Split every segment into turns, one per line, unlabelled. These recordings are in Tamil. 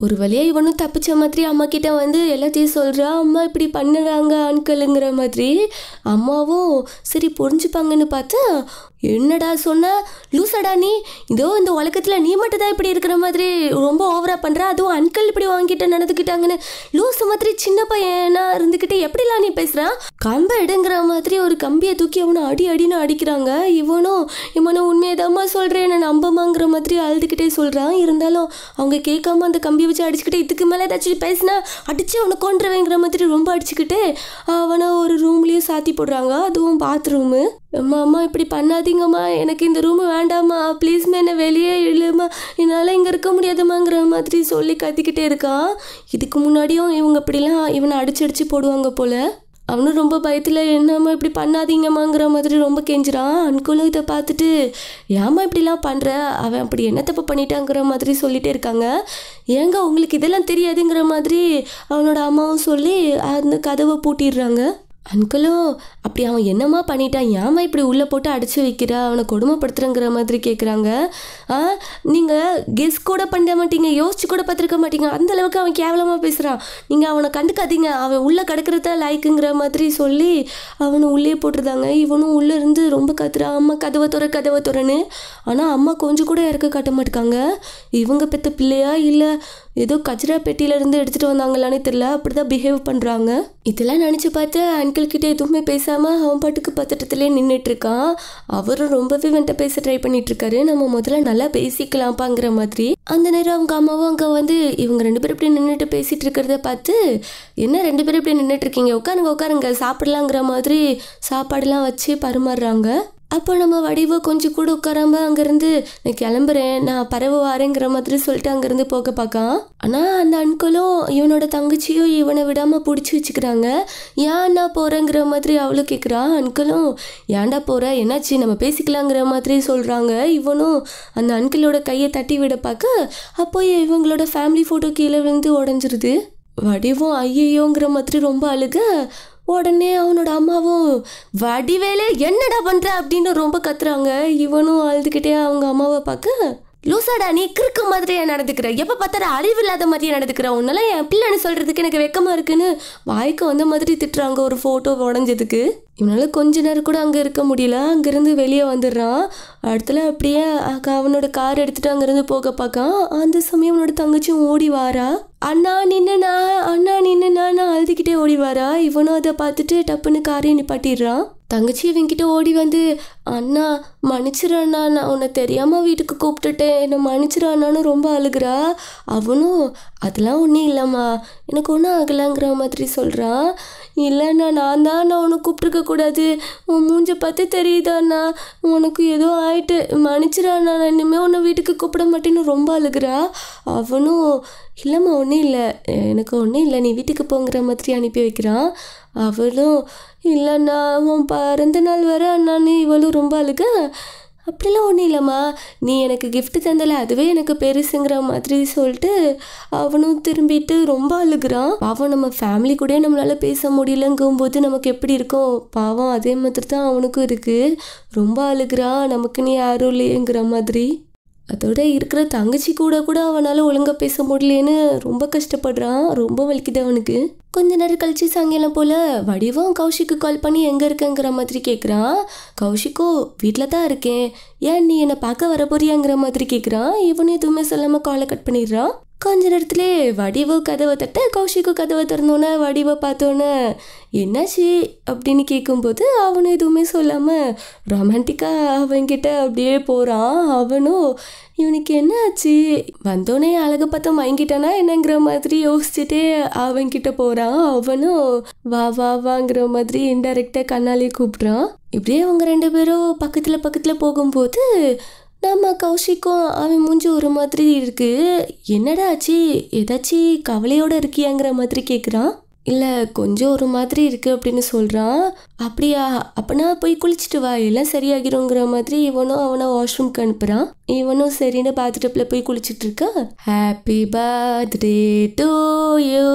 ஒரு வழியா இவனும் தப்பிச்ச மாதிரி அம்மா கிட்ட வந்து எல்லாத்தையும் சொல்றா அம்மா இப்படி பண்ணுறாங்க ஆண்களுங்கிற மாதிரி அம்மாவும் சரி புரிஞ்சுப்பாங்கன்னு பார்த்தா என்னடா சொன்ன லூசடா நீ இதோ இந்த உலகத்தில் நீ மட்டும் தான் இப்படி இருக்கிற மாதிரி ரொம்ப ஓவரா பண்ற அதுவும் அன்கள் இப்படி வாங்கிட்டு நடந்துக்கிட்டாங்கன்னு லூசு மாதிரி சின்ன பையனா இருந்துக்கிட்டு எப்படிலாம் நீ பேசுறான் கம்ப எடுங்கிற மாதிரி ஒரு கம்பியை தூக்கி அவனை அடி அடின்னு அடிக்கிறாங்க இவனும் இவனும் உண்மையதாம்மா சொல்றேன் நான் நம்பமாங்கிற மாதிரி அழுதுகிட்டே சொல்றான் இருந்தாலும் அவங்க கேட்காம அந்த கம்பியை வச்சு அடிச்சுக்கிட்டு இதுக்கு மேலே ஏதாச்சும் பேசினா அடிச்சு அவனை கொண்டுருவேங்கிற மாதிரி ரொம்ப அடிச்சுக்கிட்டு அவனை ஒரு ரூம்லயும் சாத்தி போடுறாங்க அதுவும் பாத்ரூமு அம்மா அம்மா இப்படி பண்ணாதீங்கம்மா எனக்கு இந்த ரூம் வேண்டாம்மா ப்ளீஸ்மா என்னை வெளியே இழுமா என்னால் இங்கே இருக்க முடியாதுமாங்கிற மாதிரி சொல்லி கத்திக்கிட்டே இருக்கான் இதுக்கு முன்னாடியும் இவங்க இப்படிலாம் இவனை அடிச்சு அடிச்சு போடுவாங்க போல அவனும் ரொம்ப பயத்தில் என்னம்மா இப்படி பண்ணாதீங்கம்மாங்கிற மாதிரி ரொம்ப கெஞ்சுறான் அன்குலும் இதை பார்த்துட்டு ஏம்மா இப்படிலாம் பண்ணுற அவன் அப்படி என்ன தப்பு பண்ணிட்டாங்கிற மாதிரி சொல்லிட்டே இருக்காங்க ஏங்க உங்களுக்கு இதெல்லாம் தெரியாதுங்கிற மாதிரி அவனோட அம்மாவும் சொல்லி அந்த கதவை பூட்டிடுறாங்க அன்கலும் அப்படி அவன் என்னம்மா பண்ணிட்டான் ஏம்மா இப்படி உள்ளே போட்டு அடைச்சி வைக்கிற அவனை கொடுமைப்படுத்துறங்கிற மாதிரி கேட்குறாங்க ஆ நீங்கள் கெஸ் கூட பண்ண மாட்டீங்க யோசிச்சு கூட பார்த்துருக்க மாட்டீங்க அந்த அளவுக்கு அவன் கேவலமாக பேசுகிறான் நீங்கள் அவனை கண்டுக்காதீங்க அவன் உள்ளே கிடக்கிறத லைக்குங்கிற மாதிரி சொல்லி அவனை உள்ளே போட்டிருந்தாங்க இவனும் உள்ளே இருந்து ரொம்ப கத்துறான் அம்மா கதவை துற கதவை துறன்னு ஆனால் அம்மா கொஞ்சம் கூட இறக்க காட்ட மாட்டாங்க இவங்க பெத்த பிள்ளையா இல்லை ஏதோ கச்சரா பெட்டியில இருந்து எடுத்துட்டு வந்தாங்களான்னு தெரியல அப்படிதான் பிஹேவ் பண்றாங்க இதெல்லாம் நினைச்சு பார்த்து அங்கிள் கிட்ட எதுவுமே பேசாம அவன் பாட்டுக்கு பத்திரத்திலே நின்றுட்டு இருக்கான் அவரும் ரொம்பவே வந்துட்டு பேச ட்ரை பண்ணிட்டு இருக்காரு நம்ம முதல்ல நல்லா பேசிக்கலாம்ப்பாங்கிற மாதிரி அந்த நேரம் அவங்க அம்மாவும் அங்க வந்து இவங்க ரெண்டு பேரும் இப்படி நின்றுட்டு பேசிட்டு இருக்கிறத பார்த்து என்ன ரெண்டு பேரும் இப்படி நின்றுட்டு இருக்கீங்க உட்காருங்க உட்காருங்க சாப்பிடலாங்கிற மாதிரி சாப்பாடுலாம் வச்சு பரிமாறுறாங்க அப்போ நம்ம வடிவோ கொஞ்சம் கூட உட்காராம அங்கேருந்து நான் கிளம்புறேன் நான் பறவை வாரேங்கிற மாதிரி சொல்லிட்டு அங்கேருந்து போக பார்க்கான் ஆனால் அந்த அன்களும் இவனோட தங்கச்சியும் இவனை விடாமல் பிடிச்சி வச்சுக்கிறாங்க ஏன் நான் போகிறேங்கிற மாதிரி அவளும் கேட்குறா அன்களும் ஏன்டா போகிற என்னாச்சு நம்ம பேசிக்கலாங்கிற மாதிரி சொல்கிறாங்க இவனும் அந்த அன்களோட கையை தட்டி விட பார்க்க அப்போ இவங்களோட ஃபேமிலி ஃபோட்டோ கீழே விழுந்து உடஞ்சிருது வடிவும் ஐயோங்கிற மாதிரி ரொம்ப அழுக உடனே அவனோட அம்மாவும் வடிவேலே என்னடா பண்ற அப்படின்னு ரொம்ப கத்துறாங்க இவனும் அழுதுகிட்டே அவங்க அம்மாவை பார்க்க லூசாடா நீ கிறுக்க மாதிரியே நடந்துக்கிற எப்போ பார்த்தாரு அறிவு இல்லாத மாதிரியே நடந்துக்கிற உன்னால என் பிள்ளைன்னு சொல்றதுக்கு எனக்கு வெக்கமா இருக்குன்னு வாய்க்கு வந்த மாதிரி திட்டுறாங்க ஒரு ஃபோட்டோ உடஞ்சதுக்கு இவனால கொஞ்ச நேரம் கூட அங்கே இருக்க முடியல அங்கேருந்து வெளியே வந்துடுறான் அடுத்துல அப்படியே அக்க- அவனோட கார் எடுத்துட்டு அங்கேருந்து போக பார்க்கான் அந்த சமயம் அவனோட தங்கச்சியும் ஓடி வாரா அண்ணா நின்னுண்ணா அண்ணா நின்னுண்ணா நான் அழுதுகிட்டே ஓடி வாரா இவனும் அதை பார்த்துட்டு டப்புன்னு காரையும் நிப்பாட்டிடுறான் தங்கச்சி இவங்கிட்ட ஓடி வந்து அண்ணா மன்னிச்சிரு அண்ணா நான் உன்னை தெரியாம வீட்டுக்கு கூப்பிட்டுட்டேன் என்னை மன்னிச்சிரு அண்ணான்னு ரொம்ப அழுகுறா அவனும் அதெல்லாம் ஒன்றும் இல்லைம்மா எனக்கு ஒன்றும் ஆகலைங்கிற மாதிரி சொல்கிறான் இல்லைண்ணா நான் தான் நான் உன்னை கூப்பிட்டுருக்க கூடாது உன் மூஞ்ச பார்த்து தெரியுதாண்ணா உனக்கு ஏதோ ஆயிட்டு மன்னிச்சிரு அண்ணா நான் இனிமேல் உன்னை வீட்டுக்கு கூப்பிட மாட்டேன்னு ரொம்ப அழுகுறா அவனும் இல்லைம்மா ஒன்றும் இல்லை எனக்கு ஒன்றும் இல்லை நீ வீட்டுக்கு போங்கிற மாதிரி அனுப்பி வைக்கிறான் அவளும் இல்லைண்ணா உன் பிறந்த நாள் வர அண்ணான்னு இவளும் ரொம்ப அழுக அப்படிலாம் ஒன்றும் இல்லைம்மா நீ எனக்கு gift தந்தல அதுவே எனக்கு பெருசுங்கிற மாதிரி சொல்லிட்டு அவனும் திரும்பிட்டு ரொம்ப அழுகுறான் பாவம் நம்ம ஃபேமிலி கூட நம்மளால பேச முடியலங்கும்போது நமக்கு எப்படி இருக்கும் பாவம் அதே மாதிரி தான் அவனுக்கும் இருக்கு ரொம்ப அழுகுறான் நமக்கு நீ யாரும் இல்லையேங்கிற மாதிரி அதோட இருக்கிற தங்கச்சி கூட கூட அவனால் ஒழுங்காக பேச முடியலேன்னு ரொம்ப கஷ்டப்படுறான் ரொம்ப வலிக்குது அவனுக்கு கொஞ்ச நேரம் கழிச்சு சாயங்காலம் போல் வடிவம் கௌஷிக்கு கால் பண்ணி எங்கே இருக்கேங்கிற மாதிரி கேட்குறான் கௌஷிக்கோ வீட்டில் தான் இருக்கேன் ஏன் நீ என்னை பார்க்க வர போறியாங்கிற மாதிரி கேட்குறான் இவனும் எதுவுமே சொல்லாமல் காலை கட் பண்ணிடுறான் கொஞ்ச நேரத்திலே வடிவோ கதவை தட்ட கௌஷிக்கு கதவை திறந்தோன்னே வடிவை பார்த்தோன்னே என்னாச்சு அப்படின்னு கேட்கும்போது அவனும் எதுவுமே சொல்லாமல் ரொமான்டிக்காக அவன்கிட்ட அப்படியே போகிறான் அவனும் இவனுக்கு என்ன ஆச்சு வந்தோடனே அழகை பார்த்து மயங்கிட்டானா என்னங்கிற மாதிரி யோசிச்சுட்டே அவன்கிட்ட போகிறான் அவனும் வா வா வாங்கிற மாதிரி இன்டெரக்டாக கண்ணாலே கூப்பிட்றான் இப்படியே அவங்க ரெண்டு பேரும் பக்கத்தில் பக்கத்தில் போகும்போது நம்ம கௌஷிக்கும் அவன் மூஞ்சி ஒரு மாதிரி இருக்கு என்னடா ஆச்சு ஏதாச்சும் கவலையோட இருக்கியாங்கிற மாதிரி கேட்குறான் இல்லை கொஞ்சம் ஒரு மாதிரி இருக்கு அப்படின்னு சொல்கிறான் அப்படியா அப்பனா போய் குளிச்சுட்டு வா எல்லாம் சரியாகிருங்கிற மாதிரி இவனும் அவனை வாஷ்ரூம்க்கு அனுப்புகிறான் இவனும் சரின்னு பார்த்துட்டு போய் குளிச்சுட்டு இருக்கா happy birthday to you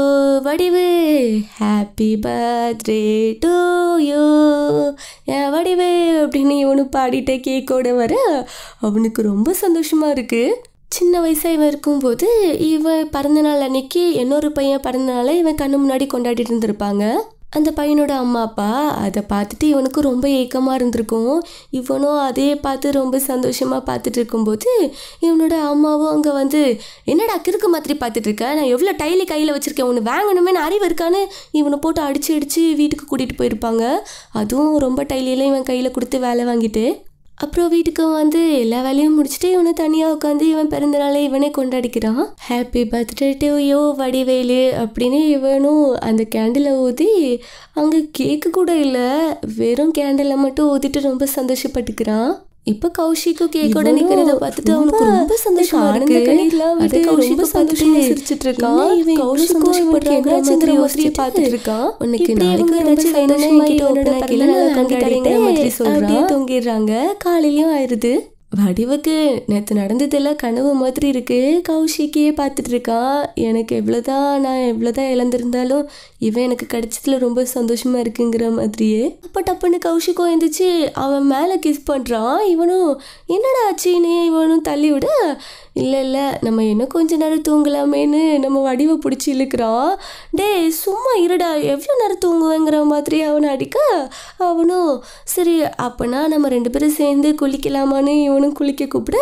Vadivu happy birthday to you என் வடிவு அப்படின்னு இவனு பாடிட்டே கேக்கோட வர அவனுக்கு ரொம்ப சந்தோஷமா இருக்கு சின்ன வயசாக இவன் இருக்கும்போது இவன் பிறந்தநாள் அன்னைக்கு இன்னொரு பையன் பிறந்தநாளை இவன் கண்ணு முன்னாடி கொண்டாடிட்டு இருந்திருப்பாங்க அந்த பையனோட அம்மா அப்பா அதை பார்த்துட்டு இவனுக்கு ரொம்ப ஏக்கமாக இருந்திருக்கும் இவனும் அதே பார்த்து ரொம்ப சந்தோஷமாக பார்த்துட்டு இருக்கும்போது இவனோட அம்மாவும் அங்கே வந்து என்னடா கிறுக்கு மாதிரி பார்த்துட்டு இருக்க நான் எவ்வளோ டைலி கையில் வச்சுருக்கேன் ஒன்று வாங்கணுமே அறிவு இருக்கான்னு இவனை போட்டு அடித்து அடித்து வீட்டுக்கு கூட்டிகிட்டு போயிருப்பாங்க அதுவும் ரொம்ப டைலியெல்லாம் இவன் கையில் கொடுத்து வேலை வாங்கிட்டு அப்புறம் வீட்டுக்கு வந்து எல்லா வேலையும் முடிச்சுட்டு இவனை தனியாக உட்காந்து இவன் பிறந்தநாளை இவனே கொண்டாடிக்கிறான் happy birthday to you Vadivelu அப்படின்னு இவனும் அந்த கேண்டிலை ஊதி அங்கே கேக்கு கூட இல்லை வெறும் கேண்டிலை மட்டும் ஊதிட்டு ரொம்ப சந்தோஷப்பட்டுக்கிறான் இப்போ கௌஷிக்கும் கேக்கோட
இவனும்
நிக்கிறத பார்த்துட்டு அவனுக்கு ரொம்ப சந்தோஷமா
ஆனந்த
இருக்கு
கண்ணீர்லாம்
அதை
விட்டு
கௌஷிக்கும்
ரொம்ப
பார்த்துட்டு
சந்தோஷமா
சிரிச்சிட்டு இருக்கான்
என்ன இவன் இவ்வளவு
கௌஷிக்கும் இவனுக்கு
சந்தோஷப்படுறாங்கிற
என்னாச்சுங்கிற
மாதிரி
மாதிரி
யோசிச்சுட்டு
பார்த்துட்டு இருக்கான்
உனக்கு
இப்படி
நாளைக்கு
இவங்க
ஏதாச்சும்
ரொம்ப
வேணும்னா
சந்தோஷமா
என்கிட்ட
இவனோட
உனக்கு
பிறந்தநாளை
எல்லாம்
கொண்டாடிட்டு
கொண்டாடிட்டு மாதிரி சொல்றான்.
அப்படியே தூங்கிடுறாங்க காலையிலயும் ஆயிடுது வடிவுக்கு நேற்று நடந்ததெல்லாம் கனவு மாதிரி இருக்கு கௌஷிக்கே பார்த்துட்டு இருக்கான் எனக்கு எவ்வளோதான் நான் எவ்வளோதான் இழந்திருந்தாலும் இவன் எனக்கு கிடைச்சதுல ரொம்ப சந்தோஷமா இருக்குங்கிற மாதிரியே அப்போ டப்புன்னு கௌஷிக்கும் எழுந்திரிச்சு அவன் மேலே கிஸ் பண்ணுறான் இவனும் என்னடா ஆச்சுன்னு இவனும் தள்ளி விட இல்லை இல்லை நம்ம இன்னும் கொஞ்ச நேரம் தூங்கலாமேன்னு நம்ம வடிவை பிடிச்சி இழுக்கிறான் டேய் சும்மா இருடா எவ்வளோ நேரம் தூங்குவேங்கிற மாதிரி அவனை அடிக்க அவனும் சரி அப்போனா நம்ம ரெண்டு பேரும் சேர்ந்து குளிக்கலாமான்னு இவனும் குளிக்க கூப்பிட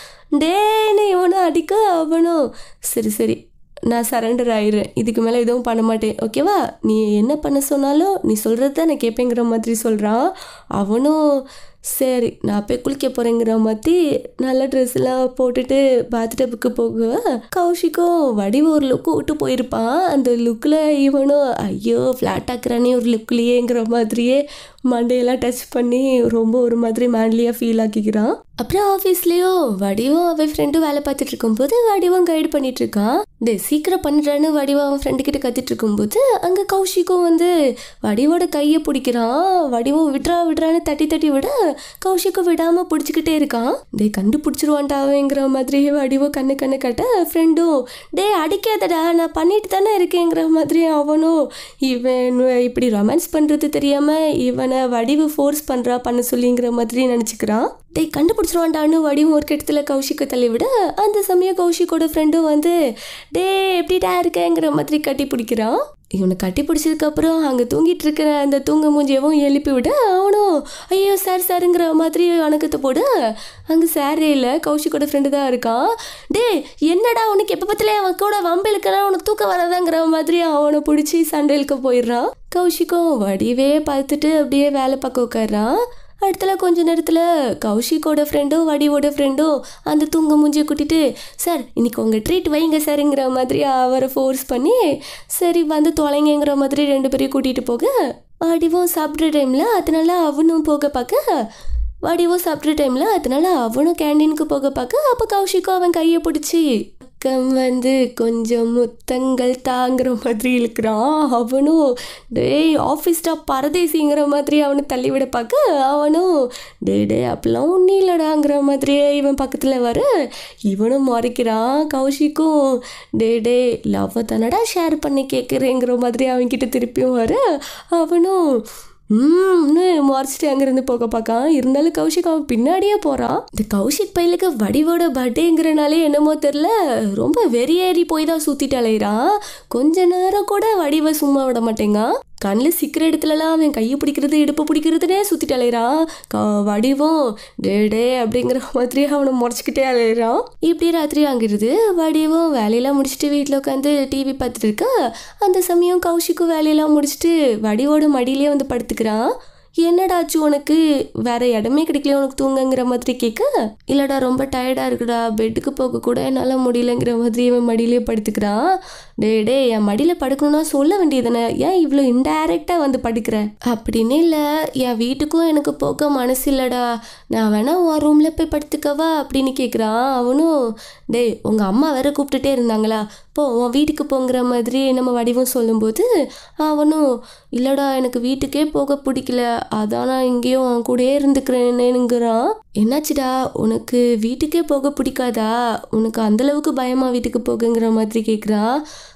டேன்னு இவனும் அடிக்க அவனும் சரி சரி நான் சரண்டர் ஆயிடுறேன் இதுக்கு மேலே எதுவும் பண்ண மாட்டேன் ஓகேவா நீ என்ன பண்ண சொன்னாலும் நீ சொல்கிறது தான் நான் கேட்பேங்கிற மாதிரி சொல்கிறான் அவனும் சரி நான் போய் குளிக்க போகிறேங்கிற மாதிரி நல்ல ட்ரெஸ் எல்லாம் போட்டுட்டு பாத்டப்புக்கு போக கௌஷிக்கும் வடிவ ஒரு லுக்கு விட்டு போயிருப்பான் அந்த லுக்கில் இவனும் ஐயோ ஃப்ளாட் ஆக்குறானே ஒரு லுக்லேயேங்கிற மாதிரியே மண்டையெல்லாம் டச் பண்ணி ரொம்ப ஒரு மாதிரி மேன்லியாக ஃபீல் ஆக்கிக்கிறான் அப்புறம் ஆஃபீஸ்லேயும் வடிவம் அவன் ஃப்ரெண்டும் வேலை பார்த்துட்டு இருக்கும்போது வடிவம் கைடு பண்ணிட்டு இருக்கான் டே சீக்கிரம் பண்ணுறான்னு வடிவம் அவன் ஃப்ரெண்டு கிட்ட கத்திட்டு இருக்கும்போது அங்கே கௌஷிக்கும் வந்து வடிவோட கையை பிடிக்கிறான் வடிவம் விட்றா விட்றான்னு தட்டி தட்டி விட கௌஷிக்கும் விடாமல் பிடிச்சிக்கிட்டே இருக்கான் டே கண்டுபிடிச்சிருவான்டாவேங்கிற மாதிரி வடிவம் கண்ணு கண்ணு கட்ட ஃப்ரெண்டும் டே அடிக்காதடா நான் பண்ணிட்டு தானே இருக்கேங்கிற மாதிரி அவனும் இவன் இப்படி ரொமான்ஸ் பண்ணுறது தெரியாமல் இவனை வடிவு ஃபோர்ஸ் பண்ணுறா பண்ண சொல்லிங்கிற மாதிரி நினச்சிக்கிறான் டேய் கண்டுபிடிச்சிருவான்டான்னு வடிவும் ஒரு இடத்துல கௌஷிக்கை தள்ளி விட அந்த சமயம் கௌஷிக்கோட ஃப்ரெண்டும் வந்து டே எப்படிடா இருக்கேங்கிற மாதிரி கட்டி பிடிக்கிறான் இவனை கட்டி பிடிச்சதுக்கப்புறம் அங்கே தூங்கிட்டு இருக்கிற அந்த தூங்க மூஞ்சியவும் எழுப்பி விட அவனும் ஐயோ சார் சாருங்கிற மாதிரி வணக்கத்தை போட அங்கே சாரே இல்லை கௌஷிக்கோட ஃப்ரெண்டு தான் இருக்கான் டே என்னடா உனக்கு எப்போ பத்தில அவன் கூட வம்பிழுக்கலாம் உனக்கு தூக்கம் வராதாங்கிற மாதிரி அவனை பிடிச்சி சண்டையிலுக்க போயிடுறான் கௌஷிக்கும் வடிவே பார்த்துட்டு அப்படியே வேலை பார்க்க உட்காடுறான் அடுத்தல கொஞ்ச நேரத்தில் கௌஷிக்கோட ஃப்ரெண்டும் வடிவோட ஃப்ரெண்டும் அந்த தூங்க மூஞ்சியை கூட்டிட்டு சார் இன்னைக்கு உங்கள் ட்ரீட் வைங்க சார்ங்கிற மாதிரி அவரை ஃபோர்ஸ் பண்ணி சரி வந்து தொலைங்கிற மாதிரி ரெண்டு பேரையும் கூட்டிகிட்டு போக வடிவும் சாப்பிட்ற டைமில் அதனால அவனும் போக பார்க்க வடிவும் சாப்பிட்ற டைமில் அதனால அவனும் கேண்டீனுக்கு போக பார்க்க அப்போ கௌஷிக்கும் அவன் கையை பிடிச்சி பக்கம் வந்து கொஞ்சம் முத்தங்கள் தாங்கிற மாதிரி இழுக்கிறான் அவனும் டேய் ஆஃபீஸ் ஸ்டாப் பரதேசிங்கிற மாதிரி அவனை தள்ளிவிட பார்க்க அவனும் டே டே அப்படிலாம் ஒன்றும் இல்லடாங்கிற மாதிரியே இவன் பக்கத்தில் வர இவனும் மறைக்கிறான் கௌஷிக்கும் டே டே லவ்வை தானடா ஷேர் பண்ணி கேட்குறேங்கிற மாதிரி அவன்கிட்ட திருப்பியும் வர அவனும் ம்னு மறைச்சிட்டு அங்கேருந்து போக பார்க்கான் இருந்தாலும் கௌஷிக் அவன் பின்னாடியே போகிறான் இந்த கௌஷிக் பையலுக்கு வடிவோட பர்த்டேங்கிறனாலே என்னமோ தெரில ரொம்ப வெறியேறி போய் தான் சுற்றிட்டு அலையிறான் கொஞ்ச நேரம் கூட வடிவை சும்மா விட மாட்டேங்கான் கண்ணில் சிக்கிற இடத்துலலாம் அவன் கையை பிடிக்கிறது இடுப்பு பிடிக்கிறதுனே சுற்றிட்டு அலையிறான் க வடிவம் டே டே அப்படிங்கிற மாதிரி அவனை முறைச்சிக்கிட்டே அலையிறான் இப்படி ராத்திரி ஆகிடுது வடிவம் வேலையெல்லாம் முடிச்சுட்டு வீட்டில் உட்காந்து டிவி பார்த்துட்டு இருக்க அந்த சமயம் கௌஷிக்கும் வேலையெல்லாம் முடிச்சுட்டு வடிவோட மடியிலே வந்து படுத்துக்கிறான் என்னடாச்சு உனக்கு வேற இடமே கிடைக்கல உனக்கு தூங்குங்கிற மாதிரி கேட்க இல்லடா ரொம்ப டயர்டா இருக்குடா பெட்டுக்கு போக கூட என்னால் முடியலங்கிற மாதிரி இவன் மடியிலே படுத்துக்கிறான் டே டே என் மடியில் படுக்கணும்னா சொல்ல வேண்டியதுதானே ஏன் இவ்வளோ இன்டைரக்டாக வந்து படுக்கிற அப்படின்னு இல்லை என் வீட்டுக்கும் எனக்கு போக மனசு இல்லடா நான் வேணா உன் ரூமில் போய் படுத்துக்கவா அப்படின்னு கேட்குறான் அவனும் டேய் உங்கள் அம்மா வேற கூப்பிட்டுட்டே இருந்தாங்களா போ உன் வீட்டுக்கு போங்கிற மாதிரி நம்ம வடிவம் சொல்லும்போது அவனும் இல்லடா எனக்கு வீட்டுக்கே போக பிடிக்கல அதான் நான் இங்கேயும் அவன் கூடயே இருந்துக்கிறேனுங்கிறான் என்னாச்சுடா உனக்கு வீட்டுக்கே போக பிடிக்காதா உனக்கு அந்தளவுக்கு பயமா வீட்டுக்கு போகுங்கிற மாதிரி கேட்குறான்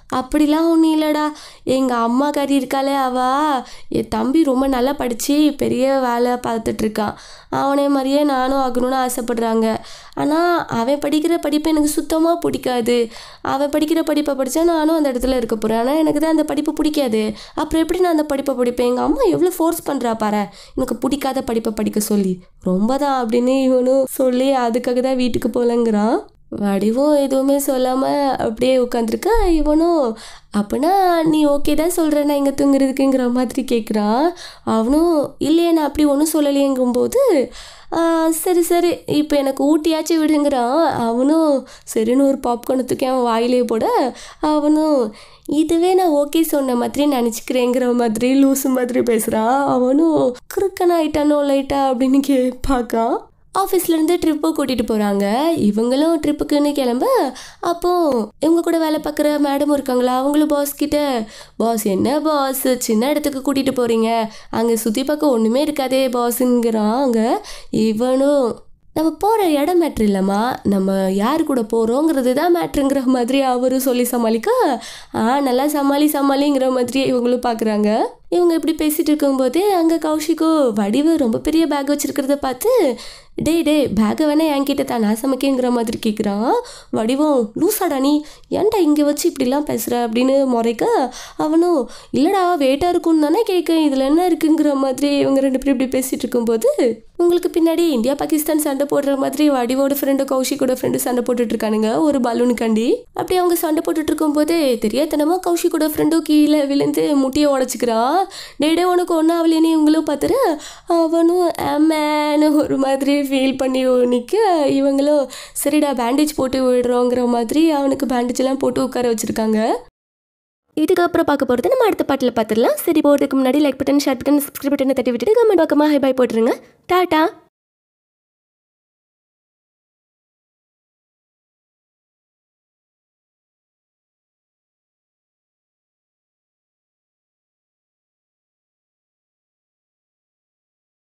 அப்படிலாம் ஒன்றும் இல்லைடா எங்கள் அம்மா கறி இருக்காளே அவ என் தம்பி ரொம்ப நல்லா படித்து பெரிய வேலை பார்த்துட்ருக்கான் அவனே மாதிரியே நானும் ஆகணும்னு ஆசைப்படுறாங்க ஆனால் அவன் படிக்கிற படிப்பு எனக்கு சுத்தமாக பிடிக்காது அவன் படிக்கிற படிப்பை படித்தா நானும் அந்த இடத்துல இருக்க போகிறேன் ஆனால் எனக்கு தான் அந்த படிப்பு பிடிக்காது அப்புறம் எப்படி நான் அந்த படிப்பை படிப்பேன் எங்கள் அம்மா எவ்வளோ ஃபோர்ஸ் பண்ணுறா பாரு எனக்கு பிடிக்காத படிப்பை படிக்க சொல்லி ரொம்ப தான் அப்படின்னு இவனும் சொல்லி அதுக்காக தான் வீட்டுக்கு போகலங்கிறான் வடிவும் எதுவுமே சொல்லாமல் அப்படியே உட்காந்துருக்கா இவனும் அப்போனா நீ ஓகே தான் சொல்கிற நான் இங்கே தூங்குறதுக்குங்கிற மாதிரி கேட்குறான் அவனும் இல்லையே நான் அப்படி ஒன்றும் சொல்லலையேங்கும்போது "ஆ, சரி சரி இப்போ எனக்கு ஊட்டியாச்சும் விடுங்கிறான் அவனும் சரின்னு ஒரு பாப்கார்னை தூக்கி அவன் வாயிலே போட அவனும் இதுவே நான் ஓகே சொன்ன மாதிரி நினச்சிக்கிறேங்கிற மாதிரி லூசு மாதிரி பேசுகிறான் அவனும் குறுக்கன் ஆயிட்டானோ லைட்டா அப்படின்னு கே பார்க்கான் ஆஃபீஸ்லேருந்து ட்ரிப்பு கூட்டிகிட்டு போகிறாங்க இவங்களும் ட்ரிப்புக்குன்னு கிளம்ப அப்போ இவங்க கூட வேலை பார்க்குற மேடமும் இருக்காங்களா அவங்களும் பாஸ் கிட்ட பாஸ் என்ன பாஸ் சின்ன இடத்துக்கு கூட்டிகிட்டு போகிறீங்க அங்கே சுற்றி பார்க்க ஒன்றுமே இருக்காதே பாஸுங்கிறான் அங்கே இவனும் நம்ம போகிற இடம் மேட்ரு இல்லைம்மா நம்ம யார் கூட போகிறோங்கிறது தான் மேட்ருங்கிற மாதிரி அவரும் சொல்லி சமாளிக்க ஆ நல்லா சமாளி சமாளிங்கிற மாதிரி இவங்களும் பார்க்குறாங்க இவங்க இப்படி பேசிகிட்டு இருக்கும்போதே அங்கே கௌஷிகோ வடிவு ரொம்ப பெரிய பேக் வச்சுருக்கிறத பார்த்து டேய் டே பேக்கை வேணா என்கிட்ட தான் நான் சமைக்கங்கிற மாதிரி கேட்குறான் வடிவம் லூசாடா நீ ஏன்டா இங்கே வச்சு இப்படிலாம் பேசுகிற அப்படின்னு முறைக்க அவனும் இல்லைடா வெயிட்டாக இருக்கும்னு தானே கேட்க இதில் என்ன இருக்குங்கிற மாதிரி இவங்க ரெண்டு பேரும் இப்படி பேசிகிட்டு இருக்கும்போது உங்களுக்கு பின்னாடி இந்தியா பாகிஸ்தான் சண்டை போடுற மாதிரி வடிவோட ஃப்ரெண்டு கௌஷிக்கோட ஃப்ரெண்டு சண்டை போட்டுட்டு இருக்கானுங்க ஒரு பலூனுக்காண்டி அப்படி அவங்க சண்டை போட்டுட்டு இருக்கும்போது தெரியாதனமா கௌஷிக்கோட ஃப்ரெண்டும் கீழே விழுந்து முட்டியை உடச்சிக்கிறான் டே டே உனக்கு ஒன்றும் அவளேன்னு இவங்களும் பார்த்துரு அவனும் ஆமேன்னு ஒரு மாதிரி ஃபீல் பண்ணி நிற்க இவங்களும் சரிடா பேண்டேஜ் போட்டு விடுறோங்கிற மாதிரி அவனுக்கு பேண்டேஜ் எல்லாம் போட்டு உட்கார வச்சிருக்காங்க இதுக்கப்புறம் பார்க்க போகிறது நம்ம அடுத்த பாட்டில் பார்த்துடலாம் சரி போகிறதுக்கு முன்னாடி like button share button subscribe button தட்டி விட்டுட்டு கமெண்ட் பக்கமாக ஹை பாய் போட்டுருங்க டாட்டா